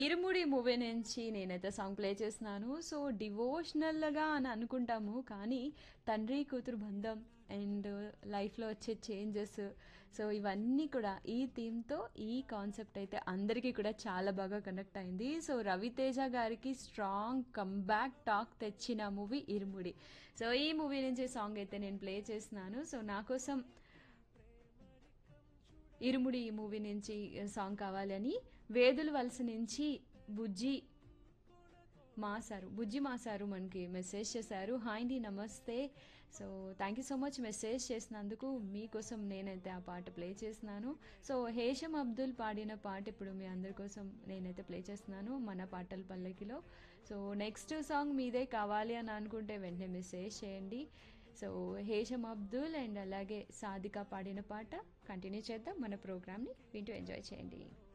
ఇరుముడి movie నుంచి నేనైతే song play చేస్తున్నాను సో డివోషనల్గా అని అనుకుంటాము కానీ తండ్రి కూతురు బంధం అండ్ లైఫ్లో వచ్చే చేంజెస్ సో ఇవన్నీ కూడా ఈ థీమ్తో ఈ కాన్సెప్ట్ అయితే అందరికీ కూడా చాలా బాగా కనెక్ట్ అయింది సో రవితేజ గారికి స్ట్రాంగ్ కంబ్యాక్ టాక్ తెచ్చిన మూవీ ఇరుముడి సో ఈ మూవీ నుంచి సాంగ్ అయితే నేను ప్లే చేస్తున్నాను సో నా కోసం ఇరుముడి ఈ మూవీ నుంచి సాంగ్ కావాలని వేదుల వలస నుంచి బుజ్జి మాసారు బుజ్జి మాసారు మనకి మెసేజ్ చేశారు హాయ్ అండి నమస్తే so thank you so much message చేసినందుకు మీకోసం నేనైతే ఆ పాట ప్లే చేస్తున్నాను సో హేషం అబ్దుల్ పాడిన పాట ఇప్పుడు మీ అందరి కోసం నేనైతే ప్లే చేస్తున్నాను మన పాటల పల్లకిలో సో నెక్స్ట్ సాంగ్ మీదే కావాలి అని అనుకుంటే వెంటనే మెసేజ్ చేయండి సో హేషం అబ్దుల్ అండ్ అలాగే సాదిక పాడిన పాట కంటిన్యూ చేద్దాం మన ప్రోగ్రామ్ని వింటూ ఎంజాయ్ చేయండి